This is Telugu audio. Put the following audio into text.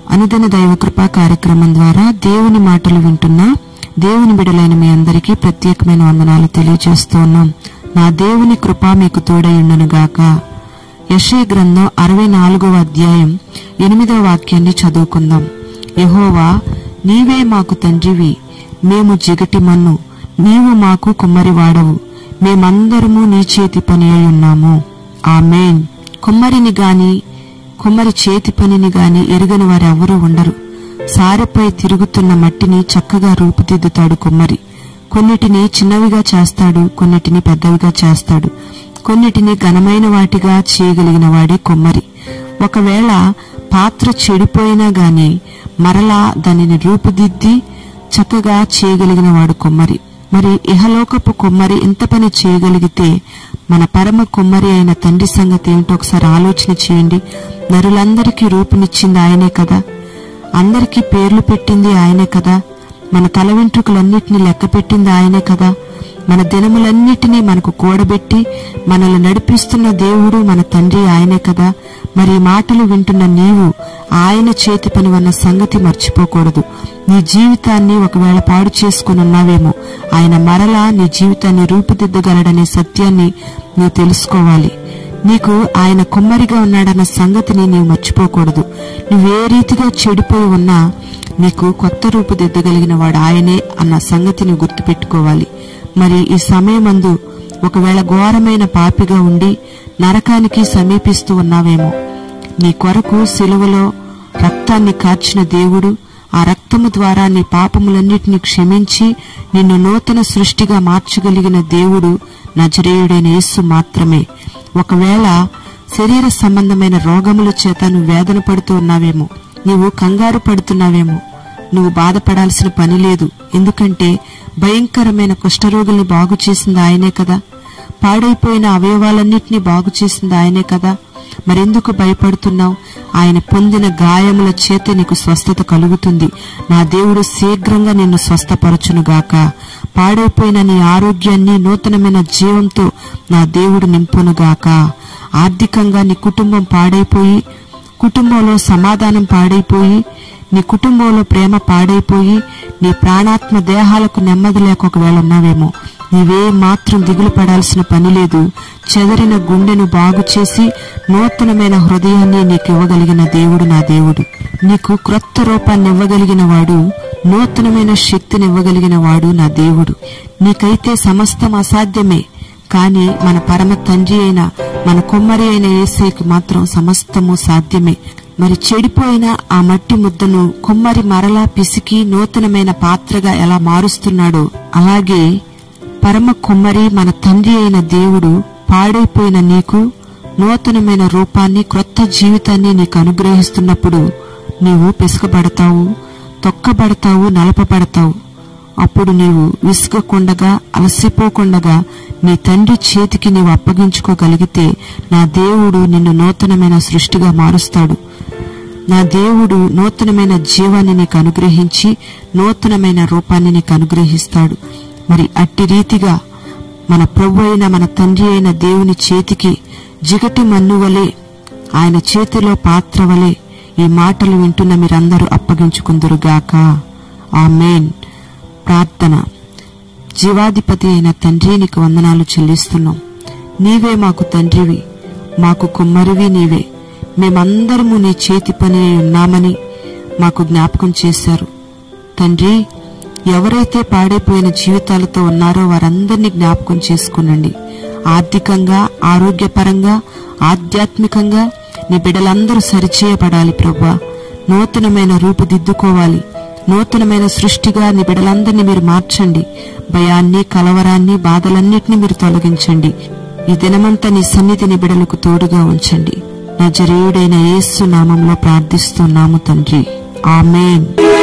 అనుదిన దైవ కృపా కార్యక్రమం ద్వారా దేవుని మాటలు వింటున్న దేవుని బిడలైన మీ అందరికీ ప్రత్యేకమైన వందనాలు తెలియజేస్తూ ఉన్నాం నా దేవుని కృప మీకు తోడయుండును గాక యశయ గ్రంథం అరవై నాలుగవ అధ్యాయం ఎనిమిదవ వాక్యాన్ని చదువుకుందాం యహోవా నీవే మాకు తండ్రివి మేము జిగటి మన్ను నీవు మాకు కుమ్మరివాడవు మేమందరము నీ చేతి పని అయి ఉన్నాము ఆమెన్ కుమ్మరిని గాని కుమ్మరి చేతి పనిని గాని ఎరుగని వారెవరూ ఉండరు సారెపై తిరుగుతున్న మట్టిని చక్కగా రూపుదిద్దుతాడు కుమ్మరి కొన్నిటిని చిన్నవిగా చేస్తాడు కొన్నిటిని పెద్దవిగా చేస్తాడు కొన్నిటిని ఘనమైన వాటిగా చేయగలిగిన వాడే కొమ్మరి ఒకవేళ పాత్ర చెడిపోయినా గాని మరలా దానిని రూపుదిద్ది చక్కగా చేయగలిగిన వాడు కొమ్మరి మరి ఇహలోకపు కొమ్మరి ఇంత పని చేయగలిగితే మన పరమ కుమ్మరి అయిన తండ్రి సంగతి ఏమిటో ఒకసారి ఆలోచన చేయండి నరులందరికీ రూపునిచ్చింది ఆయనే కదా అందరికీ పేర్లు పెట్టింది ఆయనే కదా మన తల వెంట్రుకలన్నిటినీ లెక్క పెట్టింది ఆయనే కదా మన దినములన్నిటినీ మనకు కూడబెట్టి మనల్ని నడిపిస్తున్న దేవుడు మన తండ్రి ఆయనే కదా మరి ఈ మాటలు వింటున్న నీవు ఆయన చేతి పని ఉన్న సంగతి మర్చిపోకూడదు నీ జీవితాన్ని ఒకవేళ పాడు చేసుకుని ఉన్నావేమో ఆయన మరలా నీ జీవితాన్ని రూపుదిద్దగలడనే సత్యాన్ని నువ్వు తెలుసుకోవాలి నీకు ఆయన కుమ్మరిగా ఉన్నాడన్న సంగతిని నీవు మర్చిపోకూడదు నువ్వే రీతిగా చెడిపోయి ఉన్నా నీకు కొత్త రూపుదిద్దగలిగిన వాడు ఆయనే అన్న సంగతిని గుర్తుపెట్టుకోవాలి మరి ఈ సమయమందు ఒకవేళ ఘోరమైన పాపిగా ఉండి నరకానికి సమీపిస్తూ ఉన్నావేమో నీ కొరకు సిలువలో రక్తాన్ని కార్చిన దేవుడు ఆ రక్తము ద్వారా నీ పాపములన్నిటిని క్షమించి నిన్ను నూతన సృష్టిగా మార్చగలిగిన దేవుడు నజరేయుడైన యేసు మాత్రమే ఒకవేళ శరీర సంబంధమైన రోగముల చేత నువ్వు వేదన పడుతూ ఉన్నావేమో నీవు కంగారు పడుతున్నావేమో నువ్వు బాధపడాల్సిన పని లేదు ఎందుకంటే భయంకరమైన కుష్ఠరోగుల్ని బాగు చేసింది ఆయనే కదా పాడైపోయిన అవయవాలన్నిటినీ బాగు చేసింది ఆయనే కదా మరెందుకు భయపడుతున్నావు ఆయన పొందిన గాయముల చేత నీకు స్వస్థత కలుగుతుంది నా దేవుడు శీఘ్రంగా నిన్ను స్వస్థపరచునుగాక పాడైపోయిన నీ ఆరోగ్యాన్ని నూతనమైన జీవంతో నా దేవుడు నింపునుగాక ఆర్థికంగా నీ కుటుంబం పాడైపోయి కుటుంబంలో సమాధానం పాడైపోయి నీ కుటుంబంలో ప్రేమ పాడైపోయి నీ ప్రాణాత్మ దేహాలకు నెమ్మది లేక ఒకవేళ ఉన్నావేమో నీవే మాత్రం దిగులు పడాల్సిన పని లేదు చెదరిన గుండెను బాగు చేసి నూతనమైన హృదయాన్ని నీకు ఇవ్వగలిగిన దేవుడు నా దేవుడు నీకు క్రొత్త రూపాన్ని ఇవ్వగలిగిన వాడు నూతనమైన శక్తిని ఇవ్వగలిగిన వాడు నా దేవుడు నీకైతే సమస్తం అసాధ్యమే కాని మన పరమ తండ్రి అయిన మన కుమ్మరి అయిన ఏసైకి మాత్రం సమస్తము సాధ్యమే మరి చెడిపోయిన ఆ మట్టి ముద్దను కుమ్మరి మరలా పిసికి నూతనమైన పాత్రగా ఎలా మారుస్తున్నాడో అలాగే పరమ కుమ్మరి మన తండ్రి అయిన దేవుడు పాడైపోయిన నీకు నూతనమైన రూపాన్ని క్రొత్త జీవితాన్ని నీకు అనుగ్రహిస్తున్నప్పుడు నీవు పిసుకబడతావు తొక్కబడతావు నలపబడతావు అప్పుడు నీవు విసుగకుండగా అలసిపోకుండగా నీ తండ్రి చేతికి నీవు అప్పగించుకోగలిగితే నా దేవుడు నిన్ను నూతనమైన సృష్టిగా మారుస్తాడు నా దేవుడు నూతనమైన జీవాన్ని నీకు అనుగ్రహించి నూతనమైన రూపాన్ని నీకు అనుగ్రహిస్తాడు మరి అట్టి రీతిగా మన ప్రభు అయిన మన తండ్రి అయిన దేవుని చేతికి జిగటి మన్ను వలె ఆయన చేతిలో పాత్ర వలె ఈ మాటలు వింటున్న మీరందరూ అప్పగించుకుందురుగాక ఆమెన్ ప్రార్థన జీవాధిపతి అయిన తండ్రి నీకు వందనాలు చెల్లిస్తున్నాం నీవే మాకు తండ్రివి మాకు కుమ్మరివి నీవే మేమందరము నీ చేతి పని అయి ఉన్నామని మాకు జ్ఞాపకం చేశారు తండ్రి ఎవరైతే పాడైపోయిన జీవితాలతో ఉన్నారో వారందరినీ జ్ఞాపకం చేసుకునండి ఆర్థికంగా ఆరోగ్యపరంగా ఆధ్యాత్మికంగా నీ బిడ్డలందరూ సరిచేయబడాలి ప్రభా నూతనమైన రూపుదిద్దుకోవాలి నూతనమైన సృష్టిగా నీ బిడ్డలందరినీ మీరు మార్చండి భయాన్ని కలవరాన్ని బాధలన్నిటినీ మీరు తొలగించండి ఈ దినమంతా నీ సన్నిధిని బిడలకు తోడుగా ఉంచండి నా జరేయుడైన యేసు నామంలో ప్రార్థిస్తున్నాము తండ్రి ఆమెన్